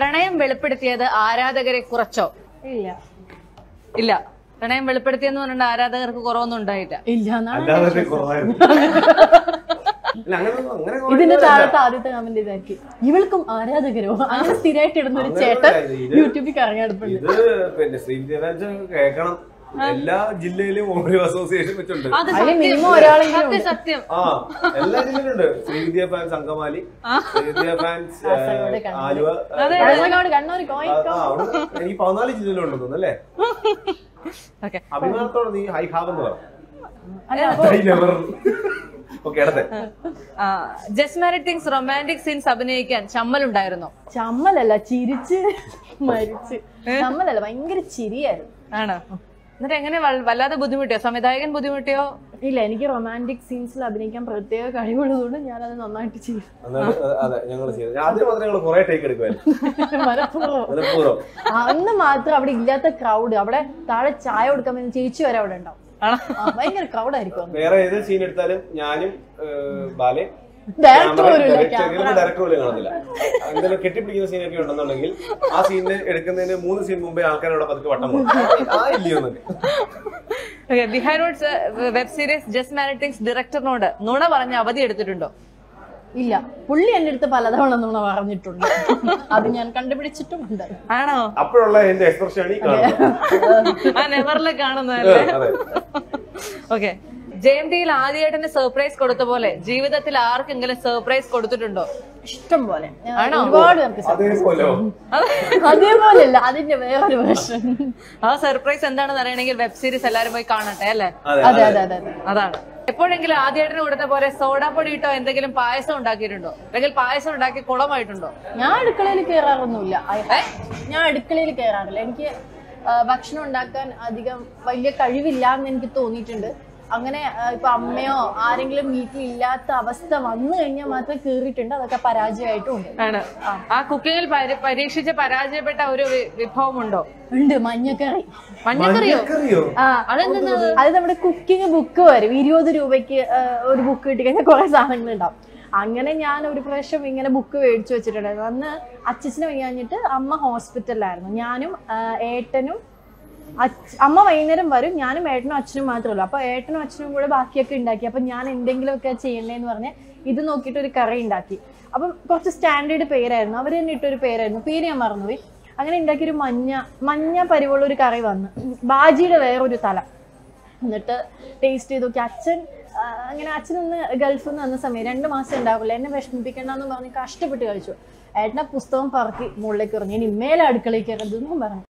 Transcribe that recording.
പ്രണയം വെളിപ്പെടുത്തിയത് ആരാധകരെ കുറച്ചോ ഇല്ല ഇല്ല പ്രണയം വെളിപ്പെടുത്തിയെന്ന് പറഞ്ഞിട്ട് ആരാധകർക്ക് കുറവൊന്നും ഉണ്ടായില്ല ഇല്ല എന്നാണ് അല്ലാതെ കുറവായിരുന്നു അല്ല അങ്ങനെ അങ്ങനെ കുറേ ഇതിന്റെ ഇല്ല. താഴത്തെ ആദ്യത്തെ കമന്റ് ഇതാക്കി ഇവൾക്കും ആരാധകരോ അങ്ങനെ സ്ഥിരമായിട്ട് ഇടുന്ന ഒരു അങ്ങനെ ചേട്ടൻ ഇല്ല, ഇത് യൂട്യൂബിൽ കറങ്ങിയെടുപ്പുണ്ട് ഇത് പിന്നെ ശ്രീവിദ്യാരാജ് കേൾക്കണം എല്ലാ ജില്ലയിലും ഓഡിയോ അസോസിയേഷൻ വെച്ചുണ്ട് അത് അതിൽ സത്യം. minimum ഒരാളെങ്കിലും സത്യം സത്യം ആ എല്ലാ ജില്ലയിലുണ്ട് ശ്രീവിദ്യ ഫാൻസ് അങ്കമാലി ശ്രീവിദ്യ ഫാൻസ് കാസർഗോഡ്, കണ്ണൂർ. ആലുവ കാസർഗോഡ് കണ്ണൂർ ആ, കോഴിക്കോട് ആ, അവിടെ എനിക്ക് പതിനാല് ജില്ലയിലുണ്ടെന്ന് തോന്നുന്നു അല്ലേ ഓക്കെ അഭിമാനത്തോടെ നീ ഹൈ ഹാവ് എന്ന് പറ അല്ല അപ്പൊ ഓക്കെ ഇടത്തെ just married things romantic scenes അഭിനയിക്കാൻ ചമ്മലുണ്ടായിരുന്നോ ചമ്മലല്ല ചിരിച്ച് മരിച്ച് ചമ്മലല്ല ഭയങ്കര ചിരിയായിരുന്നു ആണോ എന്നിട്ട് എങ്ങനെ വൽ- വല്ലാതെ ബുദ്ധിമുട്ടിയോ സംവിധായകൻ ബുദ്ധിമുട്ടിയോ ഇല്ല എനിക്ക് റൊമാൻറ്റിക് സീൻസിൽ അഭിനയിക്കാൻ പ്രത്യേക കഴിവുള്ളതുകൊണ്ട് ഞാനത് നന്നായിട്ട് ചെയ്തു എന്നാലും, അഹ് അതെ ഞങ്ങൾ ചെയ്തത് ആദ്യം മാത്രമേ ഞങ്ങൾ കുറെ ടേക്ക് എടുക്കുമായിരുന്നു മനഃപൂർവ്വം മനഃപൂർവ്വം അന്ന് മാത്രം അവിടെ ഇല്ലാത്ത ക്രൗഡ് അവിടെ താഴെ ചായ കൊടുക്കാൻ വേണ്ടി ചേച്ചി വരെ അവിടെ ഉണ്ടാവും ആണോ ആ, ഭയങ്കര ക്രൗഡ് ആയിരിക്കും അന്ന്. വേറെ ഏത് സീൻ എടുത്താലും ഞാനും ഏഹ്, ബാലെ Director പോലും ഇല്ല, camera. ഡയറക്ടർ പോലും കാണത്തില്ല എന്തെങ്കിലും കെട്ടിപ്പിടിക്കുന്ന സീനൊക്കെ ഉണ്ടെന്നുണ്ടെങ്കിൽ ആ സീനിന് എടുക്കുന്നതിന് മൂന്ന് സീൻ മുമ്പേ ആൾക്കാരോട് പതുക്കെ വട്ടം പോകും ആ ഇല്ലയോ എന്നൊക്കെ behind web series just married things ഡയറക്ടറിനോട് നുണ പറഞ്ഞ് അവധി എടുത്തിട്ടുണ്ടോ ഇല്ല പുള്ളി എന്റെ അടുത്ത് പലതവണ നുണ പറഞ്ഞിട്ടുണ്ട് അത് ഞാൻ കണ്ടുപിടിച്ചിട്ടുമുണ്ട് ആണോ അപ്പോഴുള്ള എന്റെ എക്സ്പ്രഷൻ ഈ കാണുന്നത് ആ നെവറിലെ കാണുന്നതല്ലേ അതെ ഓക്കെ ജെയിം ഡിയിൽ ആദ്യമായിട്ടിന് സർപ്രൈസ് കൊടുത്ത പോലെ ജീവിതത്തിൽ ആർക്കെങ്കിലും സർപ്രൈസ് കൊടുത്തിട്ടുണ്ടോ ഇഷ്ടം പോലെ ഞാൻ ആണോ? ഒരുപാട് പേർക്ക് സ- അതേപോലെ അതേപോലെയല്ല അതിന്റെ വേറൊരു വേർഷൻ ആ സർപ്രൈസ് എന്താണെന്ന് അറിയണമെങ്കിൽ വെബ് സീരീസ് എല്ലാരും പോയി കാണട്ടെ അല്ലേ അതെ അതെ അതെ അതെ അതെ അതാണ് എപ്പോഴെങ്കിലും ആദ്യമായിട്ടിന് കൊടുത്ത പോലെ സോഡാ പൊടി ഇട്ടോ എന്തെങ്കിലും പായസം ഉണ്ടാക്കിയിട്ടുണ്ടോ അല്ലെങ്കിൽ പായസം ഉണ്ടാക്കി കുളമായിട്ടുണ്ടോ ഞാൻ അടുക്കളയിൽ കയറാറൊന്നുമില്ല I- ഞാൻ അടുക്കളയിൽ കയറാറില്ല എനിക്ക് ആ, ഭക്ഷണം ഉണ്ടാക്കാൻ അധികം വലിയ കഴിവില്ല എന്ന് എനിക്ക് തോന്നിയിട്ടുണ്ട് അങ്ങനെ ആ, ഇപ്പൊ അമ്മയോ ആരെങ്കിലും വീട്ടിലില്ലാത്ത അവസ്ഥ വന്നു കഴിഞ്ഞാൽ മാത്രമേ കയറിയിട്ടുണ്ട് അതൊക്കെ പരാജയമായിട്ടും ഉണ്ട് ആണ് ആ കുക്കിങ്ങിൽ പരീക്ഷിച്ച് പരാജയപ്പെട്ട ഒരു വി- വിഭവമുണ്ടോ ഉണ്ട് മഞ്ഞക്കറി മഞ്ഞക്കറിയോ മഞ്ഞക്കറിയോ ആ അതെന്താ അത് നമ്മുടെ കുക്കിംഗ് ബുക്ക് വരും ഇരുപത് രൂപയ്ക്ക് ആ, ഒരു ബുക്ക് കിട്ടി കഴിഞ്ഞാൽ കുറെ സാധനങ്ങൾ ഉണ്ടാവും അങ്ങനെ ഞാൻ ഒരു പ്രാവശ്യം ഇങ്ങനെ ബുക്ക് മേടിച്ചു വെച്ചിട്ടുണ്ടായിരുന്നു അന്ന് അച്ഛനെ വയ്യാഞ്ഞിട്ട് അമ്മ ഹോസ്പിറ്റലിലായിരുന്നു ഞാനും ആ, ഏട്ടനും അച്ഛ- അമ്മ വൈകുന്നേരം വരും ഞാനും ഏട്ടനും അച്ഛനും മാത്രമേ ഉള്ളൂ അപ്പൊ ഏട്ടനും അച്ഛനും കൂടെ ബാക്കിയൊക്കെ ഉണ്ടാക്കി അപ്പൊ ഞാൻ എന്തെങ്കിലുമൊക്കെ ചെയ്യണ്ടേന്ന് പറഞ്ഞ് ഇത് നോക്കിയിട്ട് ഒരു കറി ഉണ്ടാക്കി അപ്പം കുറച്ച് സ്റ്റാൻഡേർഡ് പേരായിരുന്നു അവർ തന്നെ ഇട്ടൊരു പേരായിരുന്നു പേര് ഞാൻ മറന്നുപോയി അങ്ങനെ ഉണ്ടാക്കിയൊരു മഞ്ഞ മഞ്ഞ പരിവുള്ള ഒരു കറി വന്ന് ബാജിയുടെ വേറൊരു തല എന്നിട്ട് ടേസ്റ്റ് ചെയ്ത് നോക്കി അച്ഛൻ ആ, അങ്ങനെ അച്ഛനൊന്ന് ഗൾഫിൽ നിന്ന് വന്ന സമയം രണ്ട് മാസം ഉണ്ടാവില്ല എന്നെ വിഷമിപ്പിക്കണ്ടെന്ന് പറഞ്ഞ് കഷ്ടപ്പെട്ട് കഴിച്ചു ഏട്ടനെ പുസ്തകം പറക്കി മുകളിലേക്ക് എറിഞ്ഞു ഇനി മേലെ അടുക്കളയിൽ കയറരുതെന്നും പറഞ്ഞു